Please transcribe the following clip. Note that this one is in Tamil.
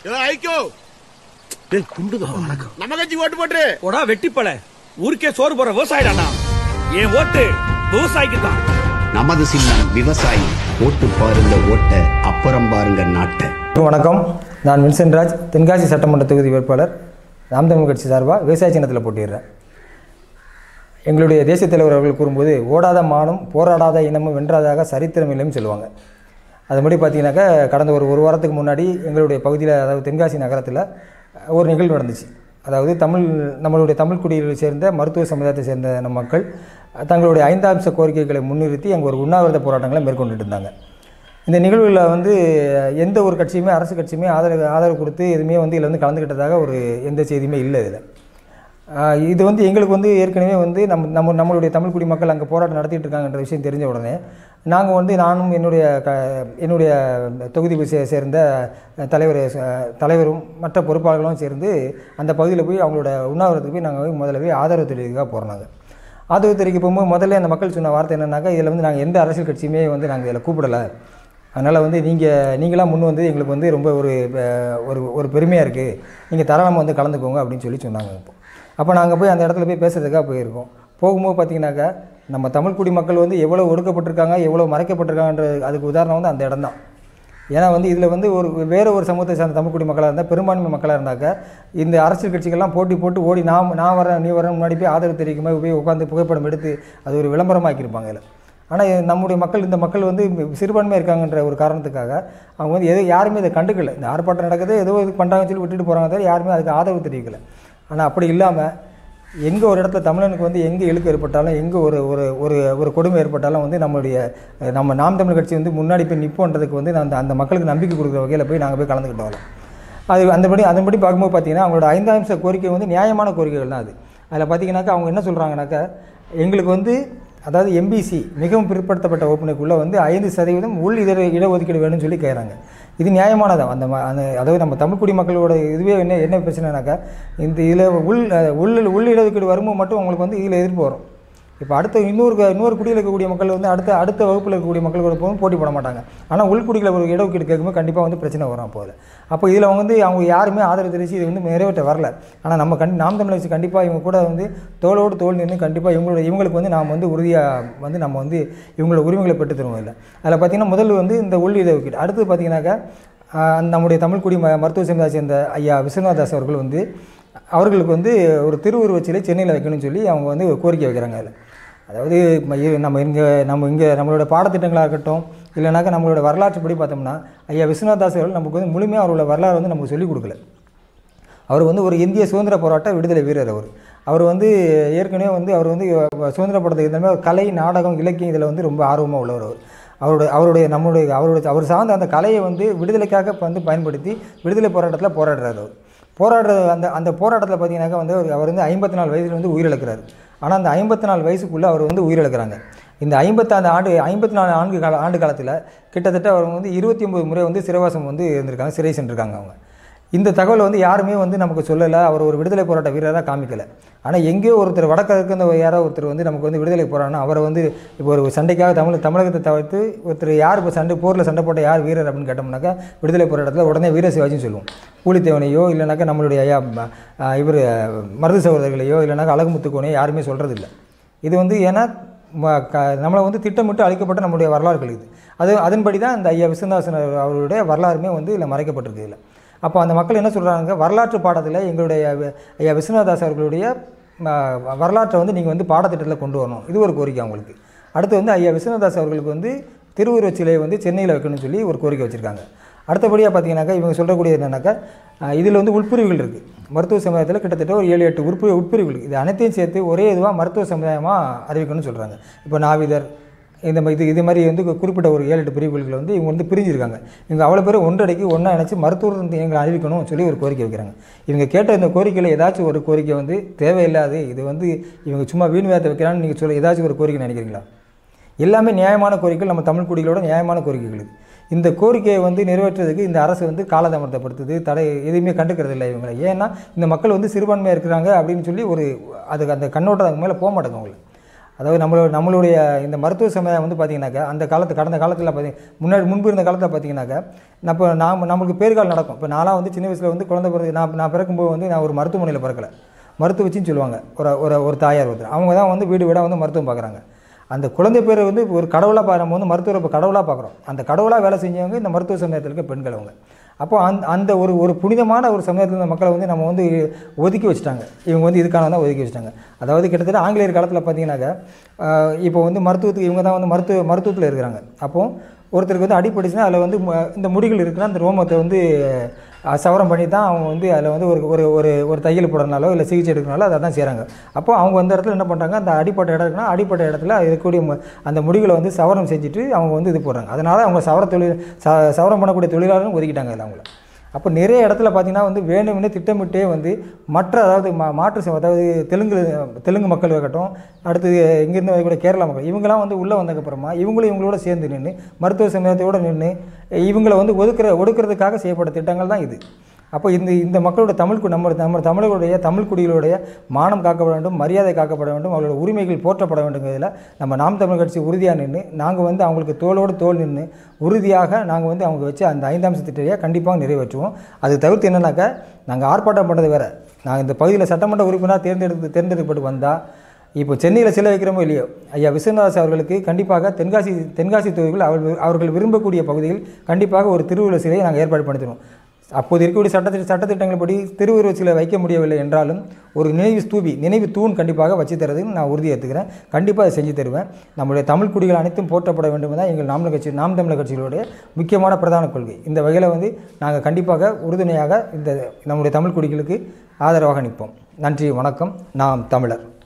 ஐக்கோ டேய் குண்டுதா வணக்கம் நம்ம கட்சி ஓட்டு போட்டுரு போடா வெட்டிப்பல ஊருக்கே சோறு போற விவசாயிடா என் ஓட்டு விவசாயிக்கு தான் நமது சின்னம் விவசாயி ஓட்டு பாருங்க ஓட்ட அப்புறம் பாருங்க நாட்டை வணக்கம் நான் வின்சென்ட் ராஜ் தென்காசி சட்டமன்ற தொகுதி வேட்பாளர் நாம் தமிழ் கட்சி சார்பாக விவசாய சின்னத்தில் போட்டிடுறேன் எங்களுடைய தேசிய தலைவர் அவர்கள் கூறும்போது ஓடாத மானும் போராடாத இனமும் வென்றாதாக சரித்திரம் இல்லைன்னு சொல்லுவாங்க அதுபடி பார்த்தீங்கன்னாக்கா கடந்த ஒரு ஒரு வாரத்துக்கு முன்னாடி எங்களுடைய பகுதியில் அதாவது தென்காசி நகரத்தில் ஒரு நிகழ்வு நடந்துச்சு அதாவது தமிழ் நம்மளுடைய தமிழ் குடியை சேர்ந்த மருத்துவ சமுதாயத்தை சேர்ந்த நம் மக்கள் தங்களுடைய ஐந்தாம்ச கோரிக்கைகளை முன்னிறுத்தி அங்கே ஒரு உண்ணாவிரத போராட்டங்களை மேற்கொண்டுட்டு இருந்தாங்க இந்த நிகழ்வுகளில் வந்து எந்த ஒரு கட்சியுமே அரசு கட்சியுமே ஆதரவு ஆதரவு கொடுத்து எதுவுமே வந்து இதில் வந்து கலந்துக்கிட்டதாக ஒரு எந்த செய்தியுமே இல்லை இதில் ஆஹ் இது வந்து எங்களுக்கு வந்து ஏற்கனவே வந்து நம்ம நம்ம நம்மளுடைய தமிழ் குடிமக்கள் அங்கே போராட்டம் நடத்திட்டு இருக்காங்கன்ற விஷயம் தெரிஞ்ச உடனே நாங்கள் வந்து நானும் என்னுடைய க என்னுடைய தொகுதி சே சேர்ந்த தலைவர் தலைவரும் மற்ற பொறுப்பாளர்களும் சேர்ந்து அந்த பகுதியில் போய் அவங்களோட உண்ணாவிரத்துக்கு போய் நாங்கள் போய் முதல்ல போய் ஆதரவு தெரிவிக்க போகிறோம் ஆதரவு தெரிவிக்க போகும்போது முதல்ல அந்த மக்கள் சொன்ன வார்த்தை என்னன்னாக்கா இதில் வந்து நாங்கள் எந்த அரசியல் கட்சியுமே வந்து நாங்கள் இதில் கூப்பிடலை அதனால் வந்து நீங்கள் நீங்களாம் முன் வந்து எங்களுக்கு வந்து ரொம்ப ஒரு அஹ், ஒரு ஒரு பெருமையாக இருக்குது நீங்கள் தாராளமாக வந்து கலந்துக்கோங்க அப்படின்னு சொல்லி சொன்னாங்க இப்போ அப்போ நாங்கள் போய் அந்த இடத்துல போய் பேசுறதுக்காக போயிருக்கோம் போகும்போது பார்த்தீங்கன்னாக்கா நம்ம தமிழ் குடிமக்கள் வந்து எவ்வளோ ஒடுக்கப்பட்டிருக்காங்க எவ்வளோ மறைக்கப்பட்டிருக்காங்கன்ற அதுக்கு உதாரணம் வந்து அந்த இடம் தான் ஏன்னா வந்து இதில் வந்து ஒரு வேறு ஒரு சமூகத்தை சார்ந்த தமிழ் குடி மக்களாக இருந்தால் பெரும்பான்மை மக்களாக இருந்தாக்க இந்த அரசியல் கட்சிகள்லாம் போட்டி போட்டு ஓடி நான் நான் வரேன் நீ வரேன் முன்னாடி போய் ஆதரவு தெரிவிக்கும்போது போய் உட்காந்து புகைப்படம் எடுத்து அது ஒரு விளம்பரமாக்கியிருப்பாங்க இதில் ஆனால் நம்முடைய மக்கள் இந்த மக்கள் வந்து சிறுபான்மையாக இருக்காங்கன்ற ஒரு காரணத்துக்காக அவங்க வந்து எது யாருமே இதை கண்டுக்கல இந்த ஆர்ப்பாட்டம் நடக்குது ஏதோ இது பண்ணுறாங்கன்னு சொல்லி விட்டுட்டு போகிறாங்க தவிர யாருமே அதுக்கு ஆதரவு தெரிவிக்கல ஆனால் அப்படி இல்லாமல் எங்கே ஒரு இடத்துல தமிழனுக்கு வந்து எங்கே இழுக்கு ஏற்பட்டாலும் எங்கே ஒரு ஒரு ஒரு ஒரு கொடுமை ஏற்பட்டாலும் வந்து நம்மளுடைய அஹ், நம்ம நாம் தமிழ் கட்சி வந்து முன்னாடி போய் நிற்போன்றதுக்கு வந்து அந்த அந்த மக்களுக்கு நம்பிக்கை கொடுக்குற வகையில் போய் நாங்கள் போய் கலந்துக்கிட்டோம் அது அந்தபடி அதன்படி பார்க்கும்போது பார்த்தீங்கன்னா அவங்களோட ஐந்தாம்ச கோரிக்கை வந்து நியாயமான கோரிக்கைகள் தான் அது அதில் பார்த்தீங்கன்னாக்கா அவங்க என்ன சொல்கிறாங்கனாக்கா எங்களுக்கு வந்து அதாவது எம்பிசி மிகவும் பிற்படுத்தப்பட்ட வகுப்பினருக்குள்ளே வந்து ஐந்து சதவீதம் உள் இதர இடஒதுக்கீடு வேணும்னு சொல்லி கேட்குறாங்க இது நியாயமானதா அந்த ம- அந்த அதாவது நம்ம தமிழ் குடி மக்களோட இதுவே என்ன என்ன பிரச்சனைனாக்கா இந்த இதில் உள் அஹ், உள் உள் இடஒதுக்கீடு வரும்போது மட்டும் உங்களுக்கு வந்து இதில் எதிர்ப்பு வரும் இப்போ அடுத்த இன்னொரு க- இன்னொரு குடியில் இருக்கக்கூடிய மக்கள் வந்து அடுத்த அடுத்த வகுப்பில் இருக்கக்கூடிய மக்கள் கூட போகும் போட்டி போட மாட்டாங்க ஆனால் உள்குடியில் ஒரு இடஒதுக்கீடு கேட்கும்போது கண்டிப்பாக வந்து பிரச்சனை வரும் அப்போ அதில் அப்போ இதில் அவங்க வந்து அவங்க யாருமே ஆதரவு தெரிவித்து இது வந்து நிறைவேற்ற வரல ஆனால் நம்ம கண் நாம் தமிழ் கட்சி கண்டிப்பாக இவங்க கூட வந்து தோளோடு தோல் நின்று கண்டிப்பாக இவங்களோட இவங்களுக்கு வந்து நாம் வந்து உறுதியாக வந்து நம்ம வந்து இவங்களோட உரிமைகளை பெற்று தருவோம் இல்லை அதில் பார்த்தீங்கன்னா முதல்ல வந்து இந்த உள் இடஒதுக்கீடு அடுத்து பார்த்தீங்கன்னாக்கா ஆஹ், நம்முடைய தமிழ் குடி ம- மருத்துவ சமுதாய சேர்ந்த ஐயா விஸ்வநாத் தாஸ் அவர்கள் வந்து அவர்களுக்கு வந்து ஒரு திருவுருவச் சிலை சென்னையில் வைக்கணும்னு சொல்லி அவங்க வந்து ஒரு கோரிக்கை வைக்கிறாங்க அதில் அதாவது ம- இ- நம்ம இங்கே நம்ம இங்கே நம்மளோட பாடத்திட்டங்களாக இருக்கட்டும் இல்லைனாக்கா நம்மளோட வரலாற்றுப்படி பார்த்தோம்னா ஐயா விஸ்வநாத் தாஸ் அவர்கள் நமக்கு வந்து முழுமையாக அவரோட வரலாறு வந்து நமக்கு சொல்லிக் கொடுக்கல அவர் வந்து ஒரு இந்திய சுதந்திர போராட்ட விடுதலை வீரர் அவர் அவர் வந்து ஏற்கனவே வந்து அவர் வந்து சுதந்திர போராட்டத்துக்கு இருந்தாலுமே அவர் கலை நாடகம் இலக்கியம் இதில் வந்து ரொம்ப ஆர்வமாக உள்ளவர் அவர் அவருடைய அவருடைய நம்மளுடைய அவருடைய அவர் சார்ந்த அந்த கலையை வந்து விடுதலைக்காக வந்து பயன்படுத்தி விடுதலை போராட்டத்தில் போராடுறாரு அவர் போராடுற அந்த அந்த போராட்டத்தில் பார்த்தீங்கன்னாக்கா வந்து அவர் அவர் வந்து ஐம்பத்தி நாலு வயதில் வந்து உயிரிழக்கிறார் ஆனால் அந்த ஐம்பத்தி நாலு வயசுக்குள்ளே அவர் வந்து உயிரிழக்கிறாங்க இந்த ஐம்பத்தாண்டு ஆண்டு ஐம்பத்தி நாலு ஆண்டு கால ஆண்டு காலத்தில் கிட்டத்தட்ட அவர் வந்து இருபத்தி ஒம்பது முறை வந்து சிறைவாசம் வந்து இருந்திருக்காங்க சிறை சென்றிருக்காங்க அவங்க இந்த தகவலை வந்து யாருமே வந்து நமக்கு சொல்லலை அவர் ஒரு விடுதலை போராட்ட வீரராக காமிக்கல ஆனால் எங்கேயோ ஒருத்தர் வடக்கிழக்கு இந்த யாரோ ஒருத்தர் வந்து நமக்கு வந்து விடுதலை போராடினா அவரை வந்து இப்போ ஒரு சண்டைக்காக தமிழ் தமிழகத்தை தவிர்த்து ஒருத்தர் யார் இப்போ சண்டை போரில் சண்டை போட்ட யார் வீரர் அப்படின்னு கேட்டோம்னாக்கா விடுதலை போராட்டத்தில் உடனே வீர சிவாஜின்னு சொல்லுவோம் பூலித்தேவனையோ இல்லைனாக்கா நம்மளுடைய ஐயா இவர் மருது சகோதரர்களையோ இல்லைனாக்கா அழகுமுத்துக்கோனையோ யாருமே சொல்கிறது இல்லை இது வந்து ஏன்னா ம- க- நம்மளை வந்து திட்டமிட்டு அழிக்கப்பட்ட நம்முடைய வரலாறுகள் இது அது அதன்படி தான் இந்த ஐயா விஸ்வநாசன் அவருடைய வரலாறுமே வந்து இதில் மறைக்கப்பட்டிருக்கு இதில் அப்போ அந்த மக்கள் என்ன சொல்கிறாங்க வரலாற்று பாடத்தில் எங்களுடைய வி- ஐயா விஸ்வநாதாஸ் அவர்களுடைய ம, வரலாற்றை வந்து நீங்கள் வந்து பாடத்திட்டத்தில் கொண்டு வரணும் இது ஒரு கோரிக்கை அவங்களுக்கு அடுத்து வந்து ஐயா விஸ்வநாதாஸ் அவர்களுக்கு வந்து திருவுருவச் சிலையை வந்து சென்னையில் வைக்கணும்னு சொல்லி ஒரு கோரிக்கை வச்சுருக்காங்க அடுத்தபடியாக பார்த்தீங்கன்னாக்கா இவங்க சொல்லக்கூடிய என்னன்னாக்கா இதில் வந்து உட்பிரிவுகள் இருக்குது மருத்துவ சமுதாயத்தில் கிட்டத்தட்ட ஒரு ஏழு எட்டு உட்பிரிவு உட்பிரிவுகள் இது அனைத்தையும் சேர்த்து ஒரே இதுவாக மருத்துவ சமுதாயமாக அறிவிக்கணும்னு சொல்கிறாங்க இப்போ நாவிதர் இந்த மாதிரி இது இது மாதிரி வந்து குறிப்பிட்ட ஒரு ஏழு எட்டு பிரிவுகள் வந்து இவங்க வந்து பிரிஞ்சிருக்காங்க இவங்க அவ்வளோ பேர் ஒன்றடைக்கு ஒன்றா நினச்சி மருத்துவர் வந்து எங்களை அறிவிக்கணும்னு சொல்லி ஒரு கோரிக்கை வைக்கிறாங்க இவங்க கேட்ட இந்த கோரிக்கையில் ஏதாச்சும் ஒரு கோரிக்கை வந்து தேவையில்லாது இது வந்து இவங்க சும்மா வீண் வேத்தை வைக்கிறான்னு நீங்கள் சொல்ல ஏதாச்சும் ஒரு கோரிக்கை நினைக்கிறீங்களா எல்லாமே நியாயமான கோரிக்கைகள் நம்ம தமிழ் குடிகளோட நியாயமான கோரிக்கைகள் இது இந்த கோரிக்கையை வந்து நிறைவேற்றுறதுக்கு இந்த அரசு வந்து காலதாமதப்படுத்துது தடை எதுவுமே கண்டுக்கிறது இல்லை இவங்களை ஏன்னா இந்த மக்கள் வந்து சிறுபான்மையாக இருக்கிறாங்க அப்படின்னு சொல்லி ஒரு அதுக்கு அந்த கண்ணோட்டம் அதுக்கு மேலே போக மாட்டேங்க அவங்களுக்கு அதாவது நம்மளோட நம்மளுடைய இந்த மருத்துவ சமுதாயம் வந்து பார்த்திங்கனாக்கா அந்த காலத்து கடந்த காலத்தில் பார்த்திங்க முன்னாடி முன்பு இருந்த காலத்தில் பார்த்திங்கனாக்கா இப்போ நாம் நம்மளுக்கு பேறுகால் நடக்கும் இப்போ நான்லாம் வந்து சின்ன வயசில் வந்து குழந்தை பிறகு நான் நான் பிறக்கும்போது வந்து நான் ஒரு மருத்துவமனையில் பிறக்கல மருத்துவ வச்சுன்னு சொல்லுவாங்க ஒரு ஒரு ஒரு தாயார் ஒருத்தர் அவங்க தான் வந்து வீடு வீடாக வந்து மருத்துவம் பார்க்குறாங்க அந்த குழந்தை பேரை வந்து ஒரு கடவுளாக பா நம்ம வந்து மருத்துவரை இப்போ கடவுளாக பார்க்குறோம் அந்த கடவுளாக வேலை செஞ்சவங்க இந்த மருத்துவ சமுதாயத்தில் இருக்க பெண்கள் அவங்க அப்போ அந்த அந்த ஒரு ஒரு புனிதமான ஒரு சமுதாயத்தில் இருந்த மக்களை வந்து நம்ம வந்து ஒதுக்கி வச்சுட்டாங்க இவங்க வந்து இதுக்கான தான் ஒதுக்கி வச்சுட்டாங்க அதாவது கிட்டத்தட்ட ஆங்கிலேயர் காலத்தில் பார்த்தீங்கன்னாக்கா ஆஹ் இப்போ வந்து மருத்துவத்துக்கு இவங்க தான் வந்து மருத்துவ மருத்துவத்தில் இருக்கிறாங்க அப்போ ஒருத்தருக்கு வந்து அடிபட்டுச்சுன்னா அதில் வந்து ம- இந்த முடிகள் இருக்குன்னா அந்த ரோமத்தை வந்து அஹ், சவரம் பண்ணி தான் அவங்க வந்து அதில் வந்து ஒரு ஒரு ஒரு ஒரு தையல் போடுறதுனாலோ இல்லை சிகிச்சை எடுக்கிறனாலோ அதை தான் செய்கிறாங்க அப்போ அவங்க அந்த இடத்துல என்ன பண்ணுறாங்க அந்த அடிப்பட்ட இடம் இருக்குன்னா அடிப்பட்ட இடத்துல இருக்கக்கூடிய மு- அந்த முடிகளை வந்து சவரம் செஞ்சுட்டு அவங்க வந்து இது போடுறாங்க அதனால் அவங்க சவர தொழில் ச சவரம் பண்ணக்கூடிய தொழிலாளரும் ஒதுக்கிட்டாங்க அதில் அவங்கள அப்போ நிறைய இடத்துல பார்த்தீங்கன்னா வந்து வேணும்னே திட்டமிட்டே வந்து மற்ற அதாவது மா மாற்று சம- அதாவது தெலுங்கு தெலுங்கு மக்கள் இருக்கட்டும் அடுத்து இங்கேருந்து வரக்கூடிய கேரளா மக்கள் இவங்கெல்லாம் வந்து உள்ளே வந்ததுக்கப்புறமா இவங்களும் இவங்களோட சேர்ந்து நின்று மருத்துவ சமயத்தோடு நின்று இவங்களை வந்து ஒதுக்குற ஒடுக்கிறதுக்காக செய்யப்பட்ட திட்டங்கள் தான் இது அப்போ இந்த இந்த மக்களோட தமிழ் கு- நம்ம நம்ம தமிழர்களுடைய தமிழ் குடிகளுடைய மானம் காக்கப்பட வேண்டும் மரியாதை காக்கப்பட வேண்டும் அவங்களோட உரிமைகள் போற்றப்பட வேண்டுங்கிறதுல நம்ம நாம் தமிழ் கட்சி உறுதியாக நின்று நாங்கள் வந்து அவங்களுக்கு தோளோடு தோள் நின்று உறுதியாக நாங்கள் வந்து அவங்க வச்சு அந்த ஐந்தாம் திட்டத்தையே கண்டிப்பாக நிறைவேற்றுவோம் அது தவிர்த்து என்னன்னாக்கா நாங்கள் ஆர்ப்பாட்டம் பண்ணுறது வேறு நாங்கள் இந்த பகுதியில் சட்டமன்ற உறுப்பினராக தேர்ந்தெடுத்து தேர்ந்தெடுக்கப்பட்டு வந்தால் இப்போ சென்னையில் சிலை வைக்கிறோமோ இல்லையோ ஐயா விஸ்வநாதாஸ் அவர்களுக்கு கண்டிப்பாக தென்காசி தென்காசி தொகுதிகள் அவர்கள் அவர்கள் விரும்பக்கூடிய பகுதியில் கண்டிப்பாக ஒரு திருவுருவ சிலையை நாங்கள் ஏற்பாடு பண்ணி தருவோம் அப்போது இருக்கக்கூடிய சட்ட சட்டத்திட்டங்கள்படி திருவுருவ சிலை வைக்க முடியவில்லை என்றாலும் ஒரு நினைவு ஸ்தூபி நினைவு தூண் கண்டிப்பாக வச்சு தரதுன்னு நான் உறுதி ஏற்றுக்கிறேன் கண்டிப்பாக அதை செஞ்சு தருவேன் நம்முடைய தமிழ் குடிகள் அனைத்தும் போற்றப்பட வேண்டும் தான் எங்கள் நாம் கட்சி நாம் தமிழர் கட்சிகளுடைய முக்கியமான பிரதான கொள்கை இந்த வகையில் வந்து நாங்கள் கண்டிப்பாக உறுதுணையாக இந்த நம்முடைய தமிழ் குடிகளுக்கு ஆதரவாக நிற்போம் நன்றி வணக்கம் நாம் தமிழர்